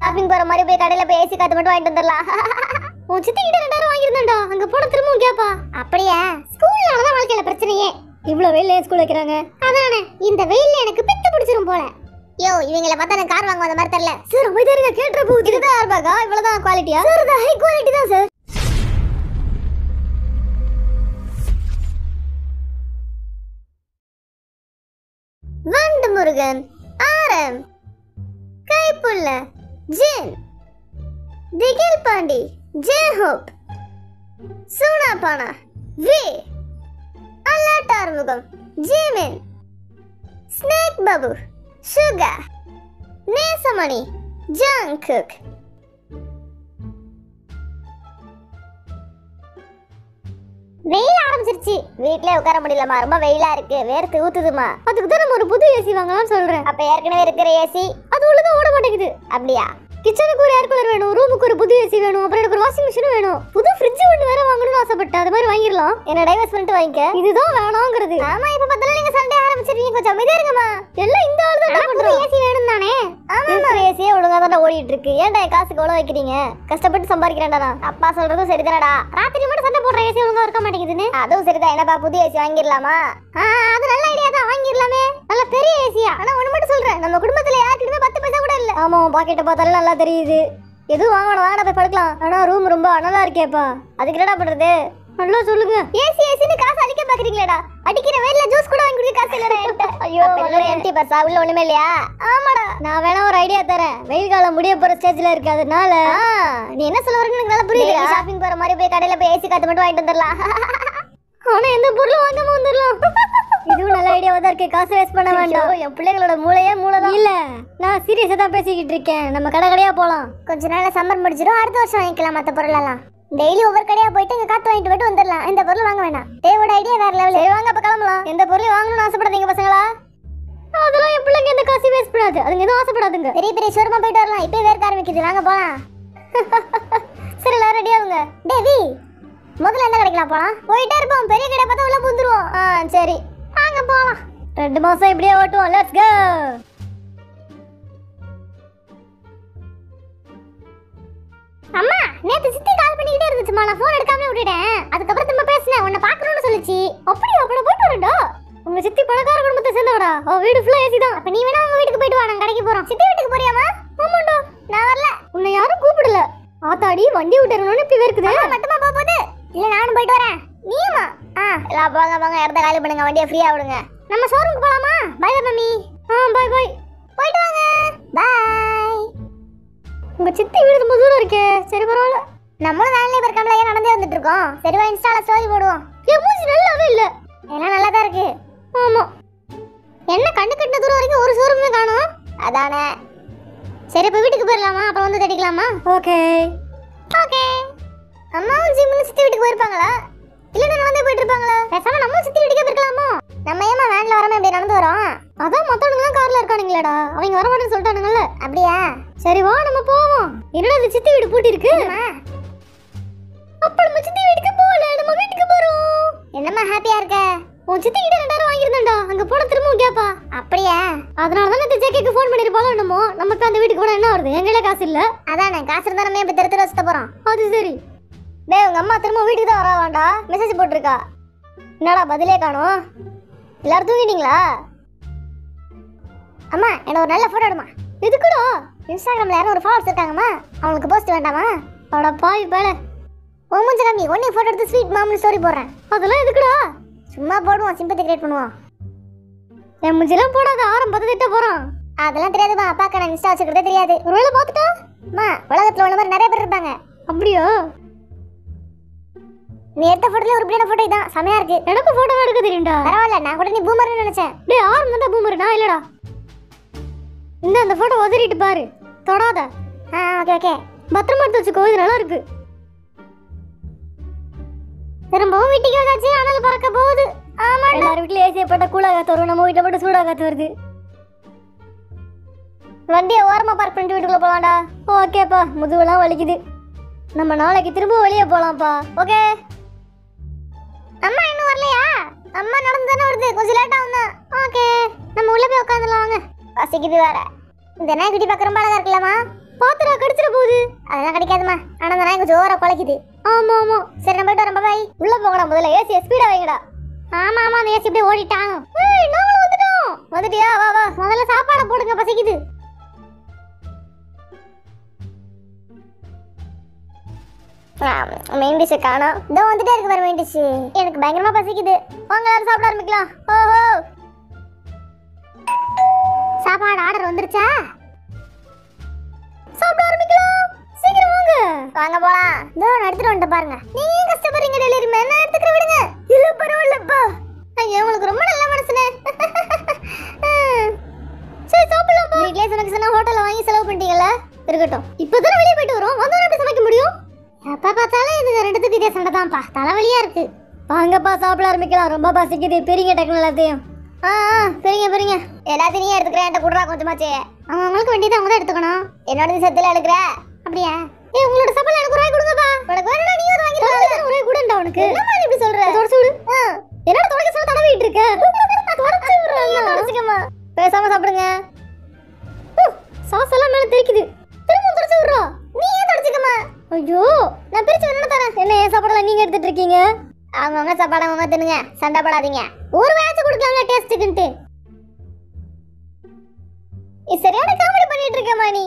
Shopping போற மாதிரி போய் கடையில போய் ஏசி காத்து மட்டும் வாங்கிட்டு வந்துடலாம் உன் சித்தி கிட்ட ரெண்டாயிரம் வாங்கியிருந்தேன்டா அங்க போன திரும்பவும் கேப்பா அப்படியா ஸ்கூல்ல தான் வாழ்க்கையில பிரச்சனையே இவ்வளவு வெயில ஸ்கூல் வைக்கிறாங்க அதானே இந்த வெயில்ல எனக்கு பித்து பிடிச்சிரும் போல யோ இவங்கள பார்த்தா எனக்கு கார் வாங்க வந்த மாதிரி தெரியல சார் ரொம்ப இருங்க கேட்டுற போகுது இதுதான் ஆர்பாகா இவ்வளவுதான் குவாலிட்டியா சார் இது ஹை குவாலிட்டி தான் சார் வண்டு முருகன் ஆரம் கைப்புள்ள ஜின் திகில் பாண்டி ஜெயஹோப் சூனாபானா வி அல்லாட் Arumugam Jimin snake Babu Suga Nesamani Jungkook வெயில் ஆரம்பிச்சிருச்சு வீட்லயே உட்கார முடியலமா ரொம்ப வெயிலா இருக்கு வேர்த்து ஊத்துதுமா அதுக்கு தான் நம்ம ஒரு புது ஏசி வாங்கலாம்னு சொல்றேன் அப்ப ஏற்கனவே இருக்கிற ஏசி அது உள்ளதான் ஓட மாட்டேங்குது அப்படியா கிச்சனுக்கு ஒரு ஏர் கூலர் வேணும் ரூமுக்கு ஒரு புது ஏசி வேணும் அப்புறம் எனக்கு ஒரு வாஷிங் மிஷின் வேணும் புது ஃப்ரிட்ஜ் ஒன்று வேற வாங்கணும்னு ஆசைப்பட்டேன் அது மாதிரி வாங்கிடலாம் என்ன டைவர்ஸ் பண்ணிட்டு வாங்கிக்க இதுதான் வேணாங்கிறது ஆமா இப்ப பார்த்தாலும் நீங்க சண்டே ஆரம்பிச்சிருக்கீங்க கொஞ்சம் அமைதியா இருங்கம்மா எல்லாம் இந்த ஆளு தான் புது ஏசி வேணும் தானே ஆமா ஏசியே ஒழுங்கா தான் ஓடிட்டு இருக்கு ஏன்டா என் காசுக்கு எவ்வளவு வைக்கிறீங்க கஷ்டப்பட்டு சம்பாதிக்கிறேன்டா நான் அப்பா சொல்றதும் சரிதானடா ராத்திரி மட்டும் சண்டை போடுற ஏசி ஒழுங்கா இருக்க மாட்டேங்குதுன்னு அதுவும் சரிதான் என்னப்பா புது ஏசி வாங்கிடலாமா ஆ, அது நல்ல ஐடியா தான் வாங்கிடலாமே நல்ல பெரிய ஏசியா ஆனா ஒண்ணு மட்டும் சொல்றேன் நம்ம குடும்பத்துல யாருக்கிட்டயுமே பத்து பைசா கூட இல்ல ஆமா பாக்கெட்ட பார்த்தாலும் நல்லா தெரியுது எதுவும் வாங்கணும் வாங்கடா போய் படுக்கலாம் ஆனா ரூம் ரொம்ப அனலா இருக்கேப்பா அதுக்கு என்னடா பண்றது நல்லா சொல்லுங்க ஏசி ஏசின்னு காசு அடிக்க பாக்குறீங்களேடா அடிக்கிற வெயில்ல ஜூஸ் கூட வாங்கி குடிக்க காசு இல்லடா என்கிட்ட ஐயோ எம்டி பர்ஸா உள்ள ஒண்ணுமே இல்லையா ஆமாடா நான் வேணா ஒரு ஐடியா தரேன் வெயில் காலம் முடிய போற ஸ்டேஜ்ல இருக்கு அதனால நீ என்ன சொல்ல வரேன்னு எனக்கு நல்லா புரியுது ஷாப்பிங் போற மாதிரி போய் கடையில போய் ஏசி காத்து மட்டும் வாங்கிட்டு வந்துடலாம் ஆனா எந்த பொருளும் வாங்காம வந்துடலாம் இதுவும் நல்ல ஐடியாவா தான் இருக்கு காசு வேஸ்ட் பண்ண வேண்டாம் என் பிள்ளைகளோட மூளையே மூளை தான் இல்ல நான் சீரியஸா தான் பேசிக்கிட்டு இருக்கேன் நம்ம கடை கடையா போலாம் கொஞ்ச நாள்ல சம்மர் முடிச்சிடும் அடுத்த வருஷம் வாங்கிக்கலாம் மத்த பொருள் எல்லாம் டெய்லி ஒவ்வொரு கடையா போயிட்டு இங்க காத்து வாங்கிட்டு மட்டும் வந்துடலாம் இந்த பொருள் வாங்க வேணாம் தேவோட ஐடியா வேற லெவல் சரி வாங்க அப்ப கிளம்பலாம் எந்த பொருளையும் வாங்கணும்னு ஆசைப்படாதீங்க பசங்களா அதெல்லாம் என் பிள்ளைங்க எந்த காசு வேஸ்ட் பண்ணாது அதுங்க எதுவும் ஆசைப்படாதுங்க பெரிய பெரிய ஷோரூமா போயிட்டு வரலாம் இப்போ வேர்க்க ஆரம்பிக்குது வாங்க போலாம் சரி எல்லாரும் ரெடி ஆகுங்க டேவி முதல்ல எந்த கடைக்கலாம் போலாம் போயிட்டே இருப்போம் பெரிய கடை பார்த்தா உள்ள புந்துருவோம் ஆ சரி வாங்க போலாம் ரெண்டு மாசம் இப்படியே ஓட்டுவோம் லெட்ஸ் கோ அம்மா நேத்து சித்தி கால் பண்ணிக்கிட்டே இருந்துச்சுமா நான் ஃபோன் எடுக்காமலே விட்டுட்டேன் அதுக்கப்புறம் திரும்ப பேசினேன் உன்னை பார்க்கணும்னு சொல்லுச்சு அப்படியா அப்ப நான் போயிட்டு வரேன்டா உங்க சித்தி பணக்கார குடும்பத்தை சேர்ந்தவடா அவ வீடு ஃபுல்லா ஏசி தான் அப்ப நீ வேணா உங்க வீட்டுக்கு போயிட்டு வா நான் கடைக்கு போறோம் சித்தி வீட்டுக்கு போறியாமா ஆமாண்டா நான் வரல உன்னை யாரும் கூப்பிடல ஆத்தாடி வண்டி விட்டுறணும்னு இப்படி இருக்குது மட்டுமா போக போகுது இல்ல நானும் போயிட்டு வரேன் நீயுமா ஆ எல்லாம் போங்க போங்க இடத்த காலி பண்ணுங்க வண்டியை ஃப்ரீயா விடுங்க நம்ம ஷோரூமுக்கு போலாமா பை பை மம்மி ஆ பை பை போயிட்டு வாங்க பாய் உங்க சித்தி வீடு ரொம்ப தூரம் இருக்கே சரி பரவாயில்ல நம்மளும் வேலையில இருக்காமல ஏன் நடந்தே வந்துட்டு இருக்கோம் சரி வா இன்ஸ்டால ஸ்டோரி போடுவோம் என் மூஞ்சி நல்லாவே இல்ல எல்லாம் நல்லா தான் இருக்கு ஆமா என்ன கண்ணு கட்டின தூரம் வரைக்கும் ஒரு ஷோரூமே காணோம் அதானே சரி இப்போ வீட்டுக்கு போயிடலாமா அப்புறம் வந்து தேடிக்கலாமா ஓகே ஓகே அம்மாவும் ஜிம்னு சித்தி வீட்டுக்கு போயிருப்பாங்களா இல்லைன்னா நடந்தே போயிட்டு இருப்பாங்களா பேசாம நம்ம சித்தி வீட்டுக்கே போயிருக்கலாமோ நம்ம ஏமா வேன்ல வராம இப்படி நடந்து வரோம் அதான் மத்தவனுங்கலாம் கார்ல இருக்கானுங்களேடா அவங்க வர மாட்டேன்னு சொல்லிட்டானுங்கல்ல அப்படியா சரி வா நம்ம போவோம் என்னடா இந்த சித்தி வீடு பூட்டி இருக்கு அப்ப நம்ம சித்தி வீட்டுக்கு போகல நம்ம வீட்டுக்கு போறோம் என்னம்மா ஹாப்பியா இருக்க உன் சித்தி கிட்ட ரெண்டாயிரம் வாங்கியிருந்தேன்டா அங்க போன திரும்பவும் கேப்பா அப்படியா அதனால தான் இந்த ஜேகேக்கு ஃபோன் பண்ணிருப்பாளோ என்னமோ நமக்கு அந்த வீட்டுக்கு போனா என்ன வருது எங்களைய காசு இல்ல அதானே காசு இருந்தா நம்ம இப்ப தெரு தெரு வச்சுட்டு போறோம் அது சரி டேய் உங்க அம்மா திரும்ப வீட்டுக்கு தான் வரவாண்டா மெசேஜ் போட்டிருக்கா என்னடா பதிலே காணோம் எல்லாரும் தூங்கிட்டீங்களா அம்மா என்ன ஒரு நல்ல போட்டோ எடுமா எதுக்குடா இன்ஸ்டாகிராம்ல யாரும் ஒரு ஃபாலோவர்ஸ் இருக்காங்கம்மா அவங்களுக்கு போஸ்ட் வேண்டாமா அட பாய் பேல உன் மூஞ்ச கம்மி ஒன்னே போட்டோ எடுத்து ஸ்வீட் மாம்னு ஸ்டோரி போடுறேன் அதெல்லாம் எதுக்குடா சும்மா போடுவோம் சிம்பத்தி கிரியேட் பண்ணுவோம் என் மூஞ்சிலாம் போடாத ஆரம்பத்தை திட்ட போறான் அதெல்லாம் தெரியாதுமா அப்பாக்கு நான் இன்ஸ்டா வச்சுக்கிறதே தெரியாது ஒருவேளை பார்த்துட்டா அம்மா உலகத்துல உள்ள மாதிரி நிறைய பேர் இருப்பாங்க அப்படியா நீ எடுத்த போட்டோல ஒரு பிள்ளைன போட்டோ இதான் செமையா இருக்கு எனக்கு போட்டோ எடுக்க தெரியும்டா பரவாயில்ல நான் கூட நீ பூமர்னு நினைச்சேன் டேய் ஆரம்பம் தான் பூமர் நான் இல்லடா இந்த அந்த போட்டோ உதறிட்டு பாரு தொடாத ஆ ஓகே ஓகே பத்திரமா எடுத்து வச்சுக்கோ இது நல்லா இருக்கு திரும்பவும் வீட்டுக்கு வந்தாச்சு அனல் பறக்க போகுது ஆமா எல்லாரும் வீட்ல ஏசி போட்டா கூலா காத்து வரும் நம்ம வீட்டை போட்டு சூடா காத்து வருது வண்டியை ஓரமா பார்க் பண்ணிட்டு வீட்டுக்குள்ள போலாம்டா ஓகேப்பா முதுகுலாம் வலிக்குது நம்ம நாளைக்கு திரும்ப வெளியே போலாம்ப்பா ஓகே அம்மா இன்னும் வரலையா அம்மா நடந்து தானே வருது கொஞ்சம் லேட் ஆகும் தான் ஓகே நம்ம உள்ள போய் உட்காந்துலாம் வாங்க பசிக்குது வேற இந்த நாய்க்குட்டி பார்க்க ரொம்ப அழகா இருக்கலாமா பாத்துடா கடிச்சிட போகுது அதெல்லாம் கிடைக்காதுமா ஆனா அந்த நாய் கொஞ்சம் ஓவரா குலைக்குது ஆமா ஆமா சரி நம்ம போயிட்டு வரோம் பாய் உள்ள போங்கடா முதல்ல ஏசி ஸ்பீடா வைங்கடா ஆமா ஆமா அந்த ஏசி இப்படியே ஓடிட்டாங்க ஏய் நாங்களும் வந்துட்டோம் வந்துட்டியா வா வா முதல்ல சாப்பாடை போடுங்க பசிக்குது மெயின் டிஷ் காணோம் இதோ வந்துட்டே இருக்கு பாரு மெயின் டிஷ் எனக்கு பயங்கரமா பசிக்குது வாங்க எல்லாரும் சாப்பிட ஆரம்பிக்கலாம் ஓஹோ சாப்பாடு ஆர்டர் வந்துருச்சா சாப்பிட ஆரம்பிக்கலாம் சீக்கிரம் வாங்க வாங்க போலாம் இதோ நான் எடுத்துட்டு வந்துட்டு பாருங்க நீங்க ஏன் கஷ்டப்படுறீங்க டெலிவரி மேன் நான் எடுத்துக்கிற விடுங்க இல்ல பரவாயில்லப்பா ஐயோ உங்களுக்கு ரொம்ப நல்ல மனசுனே சரி சாப்பிடலாம் வீட்லயே சமைக்க சொன்னா ஹோட்டல்ல வாங்கி செலவு பண்ணிட்டீங்கல்ல இருக்கட்டும் இப்போதானே வெளியே போயிட்டு வரோம் வந்தோம் எப்படி சமைக்க முடியும் எப்ப பார்த்தாலும் இதுங்க ரெண்டுத்துக்கு இதே சண்டை தான்ப்பா தலைவலியா இருக்கு வாங்கப்பா சாப்பிட ஆரம்பிக்கலாம் ரொம்ப பசிக்குது பெரிய டக்குனு எல்லாத்தையும் ஆ ஆ பெரியங்க பெரியங்க எல்லாத்தையும் நீயே எடுத்துக்கிறேன் என்கிட்ட குடுறா கொஞ்சமாச்சே அவங்க அவங்களுக்கு வேண்டியது அவங்க தான் எடுத்துக்கணும் என்னோட சத்துல எடுக்கிற அப்படியா ஏய் உங்களோட சப்பல் எனக்கு ஒரு ரூபாய் கொடுங்கப்பா உனக்கு வேணும்னா நீ ஒரு வாங்கி ஒரு ரூபாய் கொடுண்டா உனக்கு என்னம்மா நீ இப்படி சொல்ற தொடச்சு விடு என்னோட தொடக்க சொல்ல தடவிட்டு இருக்க தொடச்சு விடுறாங்க தொடச்சுக்கம்மா பேசாம சாப்பிடுங்க சாஸ் எல்லாம் மேல தெரிக்குது திரும்ப தொடச்சு விடுறா நீ ஏன் தொடச்சுக்கம்மா ஐயோ நான் பிரிச்சு வேணும் தரேன் என்ன ஏன் சாப்பாடெல்லாம் நீங்க எடுத்துட்டு இருக்கீங்க அவங்கவுங்க சாப்பாடு அவங்க தின்னுங்க சண்டை படாதீங்க ஒரு வேலைச்சு கொடுக்கலாங்க டேஸ்ட்டுக்குன்ட்டு இது சரியான காமெடி பண்ணிட்டு இருக்கமா நீ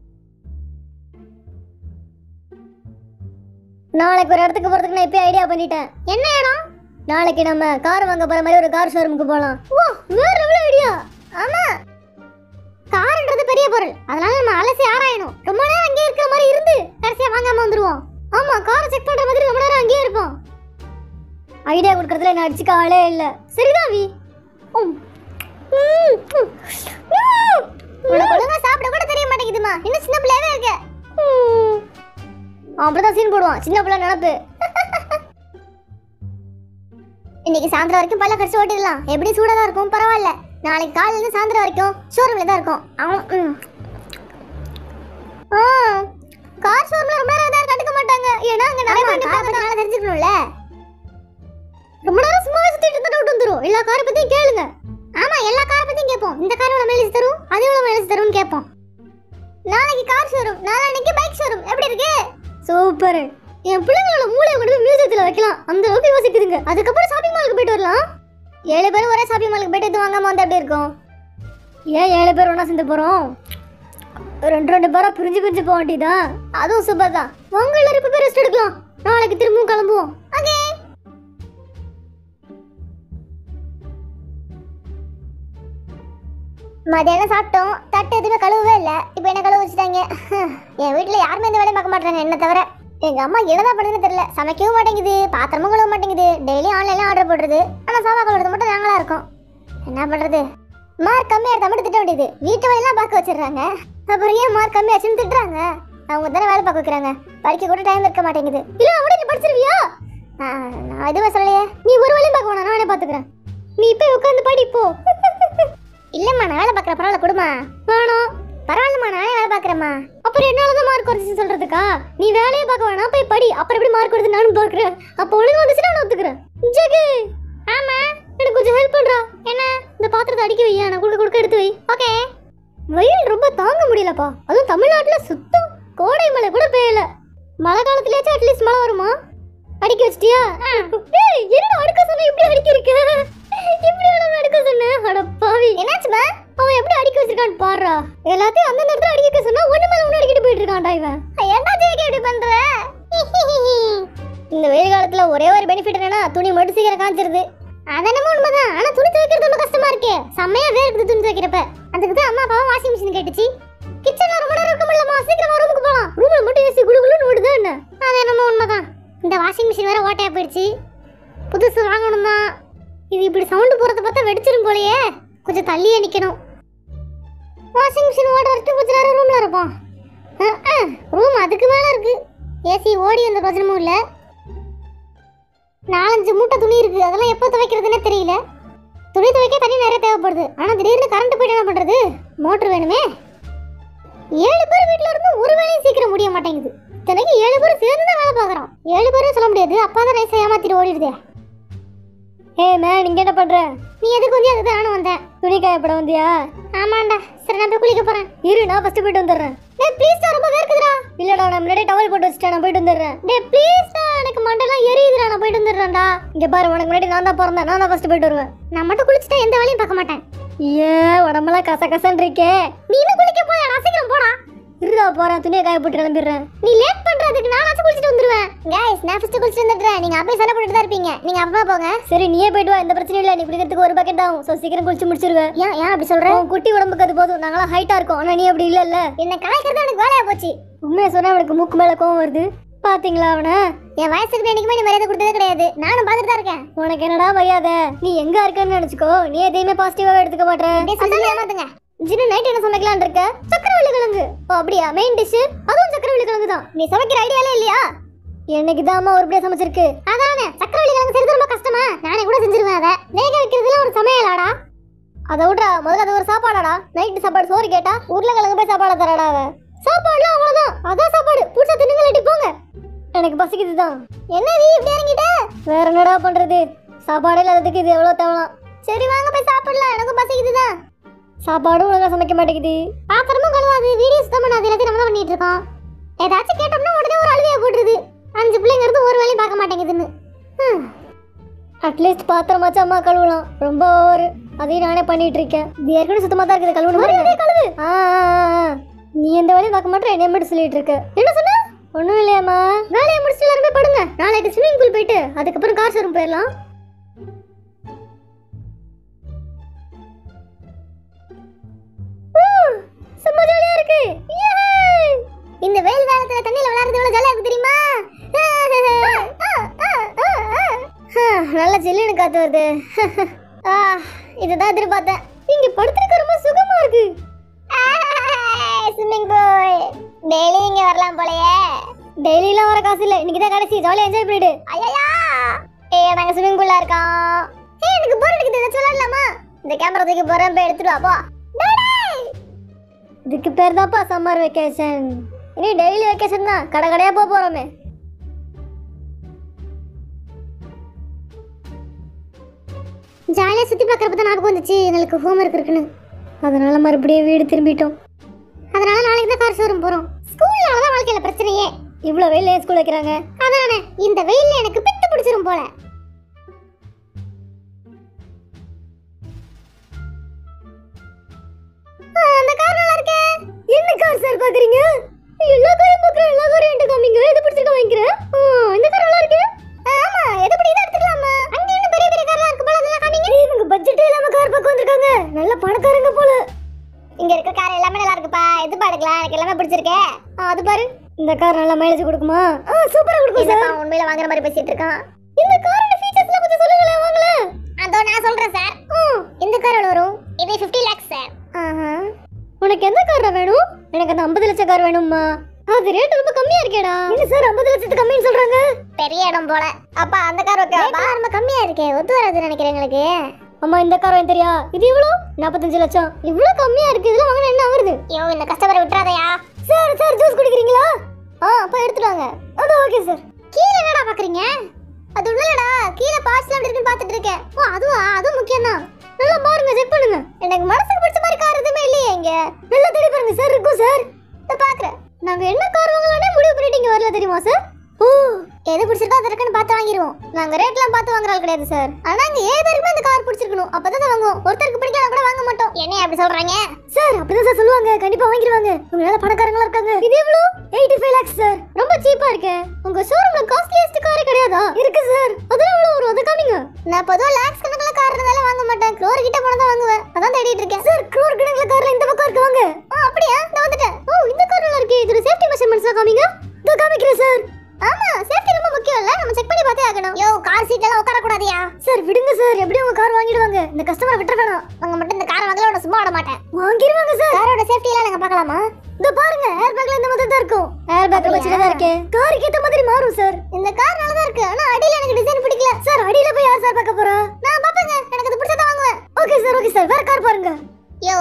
நாளைக்கு ஒரு இடத்துக்கு போறதுக்கு நான் இப்பயே ஐடியா பண்ணிட்டேன் என்ன இடம் நாளைக்கு நம்ம கார் வாங்க போற மாதிரி ஒரு கார் ஷோரூமுக்கு போலாம் ஓ வேற எவ்வளவு ஐடியா ஆமா கார்ன்றது பெரிய பொருள் அதனால நம்ம அலசி ஆராயணும் ரொம்ப நேரம் அங்கேயே இருக்கிற மாதிரி இருந்து கடைசியா வாங்காம வந்துருவோம் ஆமா காரை செக் பண்ற மாதிரி ரொம்ப நேரம் அங்கேயே இருப்போம் ஐடியா கொடுக்கறதுல என்ன அடிச்சுக்க ஆளே இல்ல சரிதான் வி உம். உம். உம். உம். உனக்கு ஒழுங்கா சாப்பிட கூட தெரிய மாட்டேங்குதுமா இன்னும் சின்ன பிள்ளையாவே இருக்க உம். அவன் அப்படிதான் சீன் போடுவான் சின்ன பிள்ளை நினப்பு இன்னைக்கு சாயந்தரம் வரைக்கும் பல்ல கடிச்சு ஓட்டிடலாம் எப்படி சூடா தான் இருக்கும் பரவாயில்ல நாளைக்கு காலையில இருந்து சாயந்தரம் வரைக்கும் ஷோரூம்ல தான் இருக்கும் அவன் ம். ஆ, கார் ஷோரூம்ல ரொம்ப நேரம் யாரும் கண்டுக்க மாட்டாங்க ஏன்னா அங்க நிறைய பேர் நிப்பாங்க தெரிஞ்சுக்கணும்ல ரொம்ப நேரம் சும்மாவே சுத்திட்டு இருந்தா டவுட் வந்துரும் எல்லா காரை பத்தியும் கேளுங்க ஆமா எல்லா காரை பத்தியும் கேட்போம் இந்த கார் எவ்வளவு மைலேஜ் தரும் அது எவ்வளவு மைலேஜ் தரும்னு கேட்போம் நாளைக்கு கார் ஷோரூம் நாளைக்கு பைக் ஷோரூம் எப்படி இருக்கு சூப்பர் என் பிள்ளைங்களோட மூளையை கொண்டு போய் மியூசியத்துல வைக்கலாம் அந்த அளவுக்கு யோசிக்குதுங்க அதுக்கப்புறம் ஷாப்பிங் மாலுக்கு போயிட்டு வரலாம் ஏழு பேரும் ஒரே ஷாப்பிங் மாலுக்கு போயிட்டு இது வாங்காம வந்து எப்படி இருக்கும் ஏன் ஏழு பேர் ஒண்ணா சேர்ந்து போறோம் ரெண்டு ரெண்டு பேரா பிரிஞ்சு பிரிஞ்சு போக வேண்டியதான் அதுவும் சூப்பர் தான் வாங்க எல்லாரும் இப்ப ரெஸ்ட் எடுக்கலாம் நாளைக்கு திரும்பவும் கிளம்புவோம் ஓகே மதியானம் சாப்பிட்டோம் தட்டு எதுவுமே கழுவவே இல்லை இப்போ என்ன கழுவ வச்சுட்டாங்க என் வீட்டில் யாருமே இந்த வேலையை பார்க்க மாட்டாங்க என்ன தவிர எங்கள் அம்மா என்னதா பண்ணுதுன்னு தெரியல சமைக்கவும் மாட்டேங்குது பாத்திரமும் கழுவ மாட்டேங்குது டெய்லி ஆன்லைனில் ஆர்டர் போடுறது ஆனால் சாப்பா கழுவுறது மட்டும் நாங்களா இருக்கோம் என்ன பண்ணுறது மார்க் கம்மியாக எடுத்தா மட்டும் திட்ட வேண்டியது வீட்டு வேலையெல்லாம் பார்க்க வச்சிடுறாங்க அப்புறம் ஏன் மார்க் கம்மியாச்சுன்னு திட்டுறாங்க அவங்க தானே வேலை பார்க்க வைக்கிறாங்க படிக்க கூட டைம் இருக்க மாட்டேங்குது இல்லை அப்படி நீ படிச்சிருவியா ஆ, நான் எதுவும் சொல்லலையே நீ ஒரு வேலையும் பார்க்க வேணாம் நானே பார்த்துக்கிறேன் நீ இப்போ உட்காந்து படிப்போ இல்லம்மா நான் வேலை பார்க்குற பரவாயில்ல கொடுமா வேணாம் பரவாயில்லம்மா நானே வேலை பார்க்குறேம்மா அப்புறம் என்னால தான் மார்க் குறைச்சு சொல்றதுக்கா நீ வேலையே பார்க்க வேணாம் போய் படி அப்புறம் எப்படி மார்க் வருது நானும் பார்க்குறேன் அப்போ ஒழுங்கு வந்துச்சுன்னா நான் ஒத்துக்கிறேன் ஜெகு ஆமா எனக்கு கொஞ்சம் ஹெல்ப் பண்றா என்ன இந்த பாத்திரத்தை அடிக்க வையா நான் குடுக்க குடுக்க எடுத்து வை ஓகே வெயில் ரொம்ப தாங்க முடியலப்பா அதுவும் தமிழ்நாட்டுல சுத்தம் கோடை மழை கூட பெய்யல மழை காலத்துலயாச்சும் அட்லீஸ்ட் மழை வருமா அடிக்க வச்சிட்டியா ஏய் என்னடா அடுக்க சொன்ன இப்படி அடிக்க இருக்க இப்படி நான் அடுக்க சொன்னேன் அட பாவி என்னாச்சுமா அவன் எப்படி அடிக்க வச்சிருக்கான்னு பாருடா எல்லாத்தையும் அந்த நேரத்துல அடிக்க வைக்க சொன்னா ஒண்ணு மேல ஒண்ணு அடிக்கிட்டு போயிட்டு இருக்கான்டா இவன் ஏன்டா ஜெயிக்க இப்படி பண்ற இந்த வெயில் காலத்துல ஒரே ஒரு பெனிஃபிட் என்னன்னா துணி மட்டும் சீக்கிரம் காஞ்சிருது அதென்னமோ உண்மைதான் ஆனா துணி துவைக்கிறது ரொம்ப கஷ்டமா இருக்கே செம்மையா வேர்க்குது துணி துவைக்கிறப்ப அதுக்கு தான் அம்மா அப்பாவும் வாஷிங் மிஷின் கேட்டுச்சு கிச்சன்ல ரொம்ப நேரம் இருக்க முடியலமா சீக்கிரமா ரூமுக்கு போலாம் ரூம்ல மட்டும் ஏசி குளு குளுன்னு ஓடுதா என்ன அது என்னமோ உண்மைதான் இந்த வாஷிங் மிஷின் வேற ஓட்டையா போயிடுச்சு புதுசு வாங்கணும் தான் இது இப்படி சவுண்டு போறத பார்த்தா வெடிச்சிரும் போலயே கொஞ்சம் தள்ளியே நிக்கணும் வாஷிங் மிஷின் ஓட வரைக்கும் கொஞ்ச நேரம் ரூம்ல இருப்போம் ரூம் அதுக்கு மேல இருக்கு ஏசி ஓடி எந்த பிரச்சனமும் இல்ல நாலஞ்சு மூட்டை துணி இருக்கு அதெல்லாம் எப்போ துவைக்கிறதுனே தெரியல துணி துவைக்க தண்ணி நிறைய தேவைப்படுது ஆனா திடீர்னு கரண்ட் போயிட்டு என்ன பண்றது மோட்டர் வேணுமே ஏழு பேர் வீட்ல இருந்து ஒரு வேலையும் சீக்கிரம் முடிய மாட்டேங்குது இத்தனைக்கு ஏழு பேர் சேர்ந்து தான் வேலை பார்க்குறோம் ஏழு பேரும் சொல்ல முடியாது அப்பா தான் நைஸா ஏமாத்திட்டு ஓடிடுதே ஏ மேன் நீங்க என்ன பண்ற நீ எதுக்கு வந்து அதுக்கு நானும் வந்தேன் துணி காயப்பட வந்தியா ஆமாண்டா சரி நான் போய் குளிக்க போறேன் இரு நான் ஃபர்ஸ்ட் போயிட்டு வந்துடுறேன் டேய் ப்ளீஸ் டா ரொம்ப வேர்க்குதுடா இல்லடா நான் முன்னாடி டவல் போட்டு வச்சிட்டேன் நான் போயிட்டு வந்துடுறேன் டேய் ப்ளீஸ் டா எனக்கு மண்டெல்லாம் எரியுதுடா நான் போயிட்டு வந்துடுறேன்டா இங்க பாரு உனக்கு முன்னாடி நான் தான் பிறந்தேன் நான் தான் ஃபர்ஸ்ட் போயிட்டு வருவேன் நான் மட்டும் குளிச்சுட்டா எந்த வேலையும் பார்க்க மாட்டேன் ஏ உடம்பெல்லாம் கச கசன்னு இருக்கே நீ இன்னும் குளிக்க போயா சீக்கிரம் போடா இருடா போறேன் துணியை காய போட்டு கிளம்பிடுறேன் நீ லேட் பண்றதுக்கு நானாச்சும் குளிச்சிட்டு வந்துருவேன் गाइस நான் ஃபர்ஸ்ட் குளிச்சிட்டு வந்துடுறேன் நீங்க அப்படியே சண்டை போட்டுட்டு தான் இருப்பீங்க நீங்க அப்புறமா போங்க சரி நீயே போயிட்டு வா எந்த பிரச்சனையும் இல்ல நீ குளிக்கிறதுக்கு ஒரு பக்கெட் ஆகும் சோ சீக்கிரம் குளிச்சு முடிச்சிருவேன் ஏன் ஏன் அப்படி சொல்ற உன் குட்டி உடம்புக்கு அது போதும் நாங்களாம் ஹைட்டா இருக்கோம் ஆனா நீ அப்படி இல்ல இல்ல என்ன கலாய்க்கிறது எனக்கு வேலையா போச்சு உண்மையை சொன்னா அவனுக்கு மூக்கு மேல கோவம் வருது பாத்தீங்களா அவன என் வயசுக்கு என்னைக்குமே நீ மரியாதை கொடுத்ததே கிடையாது நானும் பார்த்துட்டு தான் இருக்கேன் உனக்கு என்னடா மரியாதை நீ எங்க இருக்கன்னு நினைச்சுக்கோ நீ எதையுமே பாசிட்டிவா எடுத்துக்க மாட்டேன் ஏமாத்துங்க ஜின்னு நைட் என்ன சமைக்கலாம்னு இருக்க சக்கரவள்ளி கிழங்கு ஓ அப்படியா மெயின் டிஷ் அதுவும் சக்கரவள்ளி கிழங்கு தான் நீ சமைக்கிற ஐடியாலே இல்லையா என்னைக்கு தான் உருப்படியா சமைச்சிருக்கு அதானே சக்கரவள்ளி கிழங்கு செய்யறது ரொம்ப கஷ்டமா நானே கூட செஞ்சிருவேன் அதை வேக வைக்கிறதுல ஒரு சமையலாடா அதை விட்றா முதல்ல அது ஒரு சாப்பாடாடா நைட்டு சாப்பாடு சோறு கேட்டா உருளைக்கிழங்கு போய் சாப்பாடு தராடா அவ சாப்பாடுலாம் அவ்வளவுதான் அதான் சாப்பாடு புடிச்ச தின்னுங்க போங்க எனக்கு பசிக்குது தான் என்ன நீ இப்படி இறங்கிட்ட வேற என்னடா பண்றது சாப்பாடே இல்லாததுக்கு இது எவ்வளவு தேவலாம் சரி வாங்க போய் சாப்பிடலாம் எனக்கும் பசிக்குது தான் சாப்பாடும் ஒழுங்கா சமைக்க மாட்டேங்குது பாத்திரமும் கழுவாது வீடியோ சுத்தம் பண்ணாது எல்லாத்தையும் நம்ம தான் பண்ணிட்டு இருக்கோம் ஏதாச்சும் கேட்டோம்னா உடனே ஒரு அழுவையா போட்டுருது அஞ்சு பிள்ளைங்க இருந்து ஒரு வேலையும் பார்க்க மாட்டேங்குதுன்னு அட்லீஸ்ட் பாத்திரமாச்சும் அம்மா கழுவலாம் ரொம்ப ஓவர் அதையும் நானே பண்ணிட்டு இருக்கேன் இது ஏற்கனவே சுத்தமா தான் இருக்குது கழுவணும் கழுவு ஆ, ஆ, ஆ, ஆ. நீ எந்த வேலையும் பார்க்க மாட்டேன் என்ன மட்டும் சொல்லிட்டு இருக்க என்ன சொன்ன ஒண்ணும் இல்லையாம்மா வேலையை முடிச்சுட்டு எல்லாருமே படுங்க நாளைக்கு ஸ்விம்மிங் பூல் போயிட்டு அதுக்கப்புறம் கார் ஷோரூம் போயிடலாம் செம்ம ஜாலியா இருக்கு இந்த வெயில் காலத்துல தண்ணியில விளையாடுறது எவ்வளவு ஜாலியா இருக்கு தெரியுமா நல்ல ஜில்லுன்னு காத்து வருது ஆ, இதுதான் எதிர்பார்த்தேன் இங்க படுத்துருக்க ரொம்ப சுகமா இருக்கு ஸ்விம்மிங் பூல் டெய்லி இங்க வரலாம் போலயே டெய்லிலாம் வர காசு இல்ல இன்னைக்கு தான் கடைசி ஜாலியா என்ஜாய் பண்ணிடு ஐயா ஏய் நாங்க ஸ்விம்மிங் பூல்ல இருக்கோம் ஏய் எனக்கு போர் அடிக்குது இதை சொல்லலாமா இந்த கேமரா தூக்கி போறேன் போய் எடுத்துட்டு வா போ டேய் இதுக்கு பேர் தான்ப்பா சம்மர் வெக்கேஷன் இனி டெய்லி வெக்கேஷன் தான் கடை கடையா போக போறோமே ஜாலியாக சுற்றி பார்க்குறப்ப தான் ஞாபகம் வந்துச்சு எங்களுக்கு ஹோம்ஒர்க் இருக்குன்னு அதனால மறுபடியும் வீடு திரும்பிட்டோம் அதனால நாளைக்கு தான் கார் ஷோரூம் போகிறோம் ஸ்கூல்னால தான் வாழ்க்கையில் பிரச்சனையே இவ்வளோ வெயில ஏன் ஸ்கூல் வைக்கிறாங்க அதானே இந்த வெயில்ல எனக்கு பித்து பிடிச்சிரும் போல ஆ, அந்த கார் நல்லா இருக்கே என்ன கார் சார் பாக்குறீங்க எல்லா காரையும் பாக்குறேன் எல்லா காரையும் என்கிட்ட காமிங்க எது பிடிச்சிருக்க வாங்கிக்கிறேன் ஆ, இந்த கார் நல்லா இருக்கு ஆமா எது பிடிக்குதோ எடுத்துக்கலாமா அங்க இன்னும் பெரிய பெரிய கார்லாம் இருக்கு போல அதெல்லாம் காமிங்க இவங்க பட்ஜெட்டே இல்லாம கார் பார்க்க வந்திருக்காங்க நல்ல பணக்காரங்க போல இங்க இருக்க கார் எல்லாமே நல்லா இருக்குப்பா எது பாடுக்கலாம் எனக்கு எல்லாமே பிடிச்சிருக்கே ஆ, அது பாரு இந்த கார் நல்லா மைலேஜ் கொடுக்குமா ஆ சூப்பரா கொடுக்கும் சார் உண்மையில வாங்குற மாதிரி பேசிட்டு இருக்கான் இந்த காரோட ஃபீச்சர்ஸ்லாம் கொஞ்சம் சொல்லுங்களேன் வாங்கல அதோ நான் சொல்றேன் சார் இந்த கார் எவ்வளவு வரும் இது 50 லாக்ஸ் சார் உனக்கு எந்த கார் வேணும் எனக்கு அந்த 50 லட்சம் கார் வேணும்மா அது ரேட் ரொம்ப கம்மியா இருக்கேடா என்ன சார் 50 லட்சத்துக்கு கம்மின்னு சொல்றாங்க பெரிய இடம் போல அப்பா அந்த கார் ஓகேவா ரொம்ப கம்மியா இருக்கே ஒத்து வராதுன்னு நினைக்கிறேன் உங்களுக்கு அம்மா இந்த கார் வாங்கி தெரியா இது எவ்வளோ நாற்பத்தஞ்சு லட்சம் இவ்வளோ கம்மியா இருக்கு இதெல்லாம் வாங்கினா என்ன வருது ஐயோ இந்த கஸ்டமரை விட்டுறாதயா சார் சார் ஜூஸ் குடிக்கிறீங்களா ஆ அப்போ எடுத்துட்டு வாங்க அது ஓகே சார் கீழே என்னடா பாக்குறீங்க அது உள்ளலடா கீழே பார்ட்ஸ் எப்படி இருக்குன்னு பார்த்துட்டு இருக்கேன் ஓ அதுவா அதுவும் முக்கியம் தான் நல்லா பாருங்க செக் பண்ணுங்க எனக்கு மனசுக்கு பிடிச்ச மாதிரி கார் எதுவுமே இல்லையே இங்க நல்லா தேடி பாருங்க சார் இருக்கும் சார் இதை பாக்குறேன் நாங்க என்ன கார் வாங்கலாம்னே முடிவு பண்ணிட்டு இங்க வரல தெரியுமா சார் ஓ எது பிடிச்சிருக்கோ அது இருக்குன்னு பார்த்து வாங்கிடுவோம் நாங்க ரேட்லாம் பார்த்து வாங்குற ஆள் கிடையாது சார் ஆனா இங்க ஏழு பேருக்குமே இந்த கார் பிடிச்சிருக்கணும் அப்பதான் தான் வாங்குவோம் ஒருத்தருக்கு பிடிக்கலாம் கூட வாங்க மாட்டோம் என்ன அப்படி சொல்றாங்க சார் அப்படிதான் சார் சொல்லுவாங்க கண்டிப்பா வாங்கிடுவாங்க உங்க நல்ல பணக்காரங்களா இருக்காங்க இது எவ்வளவு எயிட்டி ஃபைவ் லேக்ஸ் சார் ரொம்ப சீப்பா இருக்கு உங்க ஷோரூம்ல காஸ்ட்லியஸ்ட் காரே கிடையாதா இருக்கு சார் அதெல்லாம் எவ்வளவு வரும் அதை காமிங்க நான் பொதுவா லேக்ஸ் கணக்குல கார் இருந்தாலும் வாங்க மாட்டேன் க்ரோர் கிட்ட போனா தான் வாங்குவேன் அதான் தேடிட்டு இருக்கேன் சார் க்ரோர் கணக்குல கார்ல இந்த பக்கம் இருக்கு வாங்க ஆ அப்படியா நான் வந்துட்டேன் ஓ இந்த கார் நல்லா இருக்கு இதோட சேஃப்டி மெஷர்மெண்ட்ஸ் காமிங்க இதோ காமிக்கிறேன் சார் ஆமா சேஃப்டி ரொம்ப முக்கியம் இல்ல நம்ம செக் பண்ணி பார்த்தே ஆகணும் யோ கார் சீட் எல்லாம் உட்கார கூடாதியா சார் விடுங்க சார் எப்படி உங்க கார் வாங்கிடுவாங்க இந்த கஸ்டமரை விட்டுற வேணாம் அவங்க மட்டும் இந்த கார் வாங்கல உன சும்மா விட மாட்டேன் வாங்கிடுவாங்க சார் காரோட சேஃப்டி எல்லாம் நாங்க பார்க்கலாமா இந்த பாருங்க ஏர் பேக்ல இந்த மாதிரி தான் இருக்கும் ஏர் பேக் ரொம்ப சின்னதா இருக்கு காருக்கு ஏத்த மாதிரி மாறும் சார் இந்த கார் நல்லா தான் இருக்கு ஆனா அடியில எனக்கு டிசைன் பிடிக்கல சார் அடியில போய் யார் சார் பார்க்க போறா நான் பாப்பேங்க எனக்கு அது பிடிச்சத வாங்குவேன் ஓகே சார் ஓகே சார் வேற கார் பாருங்க யோ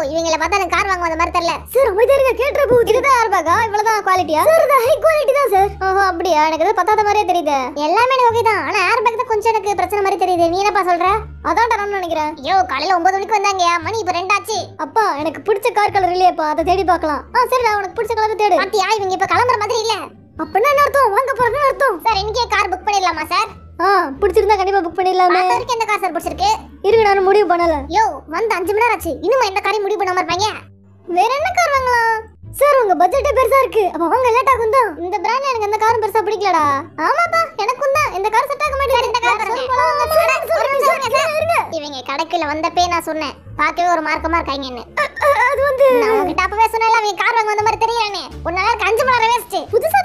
இவங்கள பார்த்தா எனக்கு கார் வாங்க வந்த மாதிரி தெரியல சார் அமைதியா இருங்க கேட்ற போகுது இதுதான் ஏர்பேக்கா இவ்வளவுதான் குவாலிட்டியா சார் இது ஹை குவாலிட்டி தான் சார் ஓஹோ அப்படியா எனக்கு எதுவும் பத்தாத மாதிரியே தெரியுது எல்லாமே எனக்கு ஓகே தான் ஆனா ஏர்பேக் தான் கொஞ்சம் எனக்கு பிரச்சனை மாதிரி தெரியுது நீ என்னப்பா சொல்ற அதான் நான் நினைக்கிறேன் ஐயோ காலையில ஒன்பது மணிக்கு வந்தாங்க மணி இப்ப ரெண்டாச்சு அப்பா எனக்கு பிடிச்ச கார் கலர் இல்லையாப்பா அதை தேடி பார்க்கலாம் ஆ சரிடா உனக்கு பிடிச்ச கலர் தேடு பாத்தியா இவங்க இப்ப கிளம்புற மாதிரி இல்ல அப்படின்னா என்ன அர்த்தம் வாங்க போறதுன்னு அர்த்தம் சார் இன்னைக்கே கார் புக் பண்ணிடலாமா சார் ஆ பிடிச்சிருந்தா கண்டிப்பா புக் பண்ணிடலாமே வரைக்கும் எந்த கார் சார் பிடிச்சிருக்கு இருக்கு நான் முடிவு பண்ணல யோ வந்து அஞ்சு மணி நேரம் ஆச்சு இன்னும் எந்த காரையும் முடிவு பண்ணாம இருப்பாங்க வேற என்ன கார் வாங்கலாம் சார் உங்க பட்ஜெட்டே பெருசா இருக்கு அப்ப வாங்க லேட் ஆகும் தான் இந்த பிராண்ட்ல எனக்கு எந்த காரும் பெருசா பிடிக்கலடா ஆமாப்பா எனக்கும் தான் இந்த கார் செட் ஆக மாட்டேங்குது இந்த கார் இவங்க கடைக்குள்ள வந்தப்பே நான் சொன்னேன் பார்க்கவே ஒரு மார்க்கமா இருக்காங்கன்னு அது வந்து நான் உங்ககிட்ட அப்பவே சொன்னேன்ல அவங்க கார் வாங்க வந்த மாதிரி தெரியலன்னு ஒரு நாளைக்கு அஞ்சு மணி நேரம் வேஸ்ட் புதுசா